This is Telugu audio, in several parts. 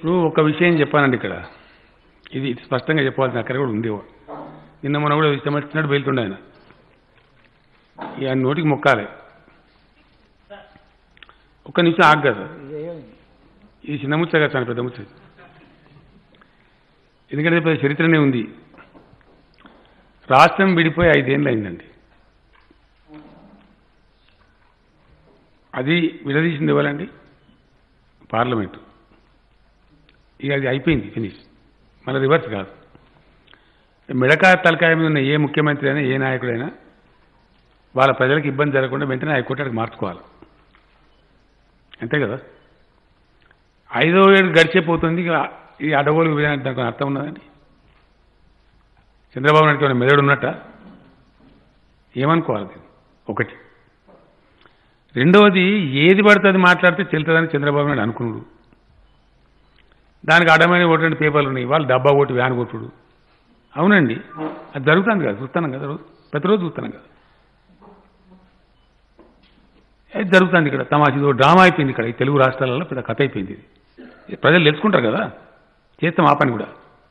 ఇప్పుడు ఒక విషయం చెప్పానండి ఇక్కడ ఇది స్పష్టంగా చెప్పాల్సిన అక్కడ కూడా ఉంది నిన్న మొన్న కూడా ఇష్టం వచ్చినట్టు వెళ్తుండే ఆయన ఇక ఆయన నోటికి మొక్కాలి ఒక్క నిమిషం ఆగ్ కదా ఈ చిన్న ముచ్చ కదా చాలా పెద్ద ముచ్చ ఎందుకంటే పెద్ద చరిత్రనే ఉంది రాష్ట్రం విడిపోయి ఐదేళ్ళు అయిందండి అది విడదీసింది ఇవ్వాలండి పార్లమెంటు ఇక అది అయిపోయింది ఫినిష్ మళ్ళీ రివర్స్ కాదు మిడకా తలకాయ మీద ఉన్న ఏ ముఖ్యమంత్రి అయినా ఏ నాయకుడైనా వాళ్ళ ప్రజలకు ఇబ్బంది జరగకుండా వెంటనే హైకోర్టుకి మార్చుకోవాలి అంతే కదా ఐదో ఏడు గడిచిపోతుంది ఇక ఈ అడగోలు విధానం దానికి అర్థం ఉన్నదండి చంద్రబాబు నాయుడు ఏమైనా మెదడు ఉన్నట్ట ఏమనుకోవాలి దీన్ని? ఒకటి రెండవది ఏది పడితే అది మాట్లాడితే చెల్తుందని చంద్రబాబు నాయుడు అనుకున్నాడు దానికి అడమైన ఓటు పేపర్లు ఉన్నాయి వాళ్ళు డబ్బా ఓటు వ్యాన్ కొట్టుడు అవునండి అది జరుగుతుంది కదా చూస్తాను కదా రోజు ప్రతిరోజు చూస్తాను కదా అది జరుగుతుంది ఇక్కడ తమాష ఇది డ్రామా అయిపోయింది ఇక్కడ ఈ తెలుగు రాష్ట్రాలలో పెద్ద కథ అయిపోయింది ఇది ఇది ప్రజలు తెలుసుకుంటారు కదా చేస్తాం ఆ పని కూడా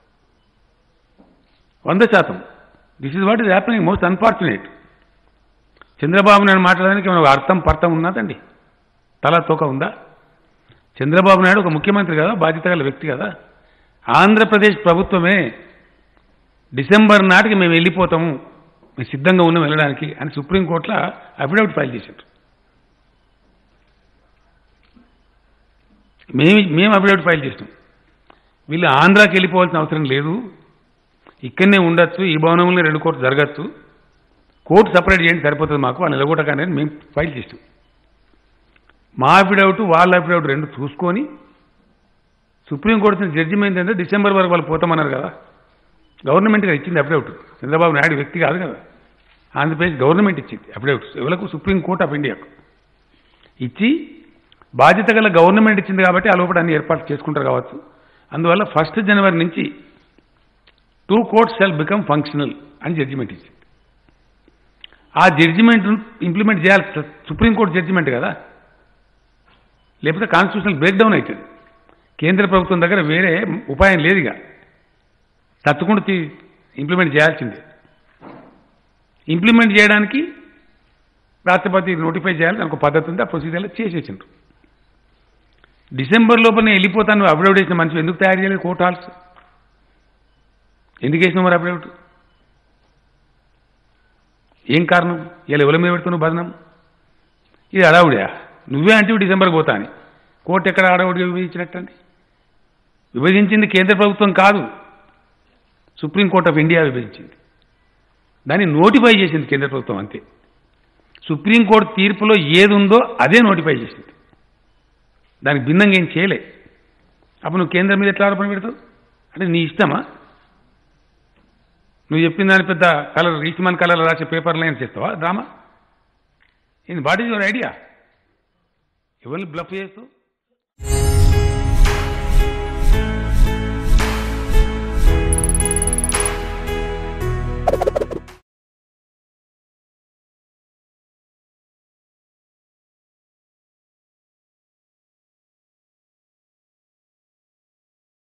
వంద శాతం this is what is happening most unfortunate Chandrababu Naidu మాట్లాడడానికి ఏమైనా అర్థం పర్థం ఉన్నదండి తల తోక ఉందా చంద్రబాబు నాయుడు ఒక ముఖ్యమంత్రి కదా బాధ్యత గల వ్యక్తి కదా ఆంధ్రప్రదేశ్ ప్రభుత్వమే డిసెంబర్ నాటికి మేము వెళ్ళిపోతాము మేము సిద్ధంగా ఉన్నాం వెళ్ళడానికి అని సుప్రీంకోర్టులో అఫిడవిట్ ఫైల్ చేశారు మేము మేము అఫిడవిట్ ఫైల్ చేసినాం వీళ్ళు ఆంధ్రాకి వెళ్ళిపోవాల్సిన అవసరం లేదు ఇక్కడనే ఉండొచ్చు ఈ భవనంలో రెండు కోర్టు జరగచ్చు కోర్టు సపరేట్ చేయండి సరిపోతుంది మాకు వాళ్ళు నిలగొట్టగానే మేము ఫైల్ చేసినాం మా అఫిడవిట్ వాళ్ళ అఫిడవిట్ రెండు చూసుకొని సుప్రీంకోర్టు జడ్జిమెంట్ ఏంటంటే డిసెంబర్ వరకు వాళ్ళు పోతామన్నారు కదా గవర్నమెంట్గా ఇచ్చింది అఫిడవిట్ చంద్రబాబు నాయుడు వ్యక్తి కాదు కదా ఆంధ్రప్రదేశ్ గవర్నమెంట్ ఇచ్చింది అఫిడవిట్ ఎవరికి సుప్రీంకోర్టు ఆఫ్ ఇండియా ఇచ్చి బాధ్యత గల గవర్నమెంట్ ఇచ్చింది కాబట్టి ఆ లోపల అన్ని ఏర్పాట్లు చేసుకుంటారు కావచ్చు అందువల్ల ఫస్ట్ జనవరి నుంచి two courts shall become functional అని జడ్జిమెంట్ ఇచ్చింది ఆ జడ్జిమెంట్ ఇంప్లిమెంట్ చేయాలి సుప్రీంకోర్టు జడ్జిమెంట్ కదా లేకపోతే కాన్స్టిట్యూషనల్ బ్రేక్ డౌన్ అవుతుంది కేంద్ర ప్రభుత్వం దగ్గర వేరే ఉపాయం లేదు ఇక తచ్చుకుంటూ తీ- ఇంప్లిమెంట్ చేయాల్సిందే ఇంప్లిమెంట్ చేయడానికి రాష్ట్రపతి నోటిఫై చేయాలి దానికి ఒక పద్ధతి ఉంది ఆ ప్రొసీజర్లో చేసేసిండ్రు డిసెంబర్ లోపల నేను వెళ్ళిపోతాను అఫిడవిట్ వేసిన మనిషి ఎందుకు తయారు చేయలేదు కోర్ట్ హాల్స్ ఎందుకు వేసినావు మరి అఫిడవిట్ ఏం కారణం ఇలా ఎవరి మీద పెడుతున్నావు బదనం ఇది అడావుడా నువ్వే అంటే డిసెంబర్కి పోతా అని కోర్టు ఎక్కడ అడావుడిగా విభజించినట్టండి విభజించింది కేంద్ర ప్రభుత్వం కాదు సుప్రీంకోర్టు ఆఫ్ ఇండియా విభజించింది దాన్ని నోటిఫై చేసింది కేంద్ర ప్రభుత్వం అంతే సుప్రీంకోర్టు తీర్పులో ఏది ఉందో అదే నోటిఫై చేసింది దానికి భిన్నంగా ఏం చేయలే అప్పుడు నువ్వు కేంద్రం మీద ఎట్లా ఆరోపణ పెడతావు అంటే నీ ఇష్టమా నువ్వు చెప్పిన దాని పెద్ద కలర్ ఈస్మాన్ కలర్ రాసే పేపర్ లైన్స్ చేస్తావా డ్రామా ఇది వాట్ ఈజ్ యువర్ ఐడియా ఎవరిని బ్లఫ్ చేస్తావు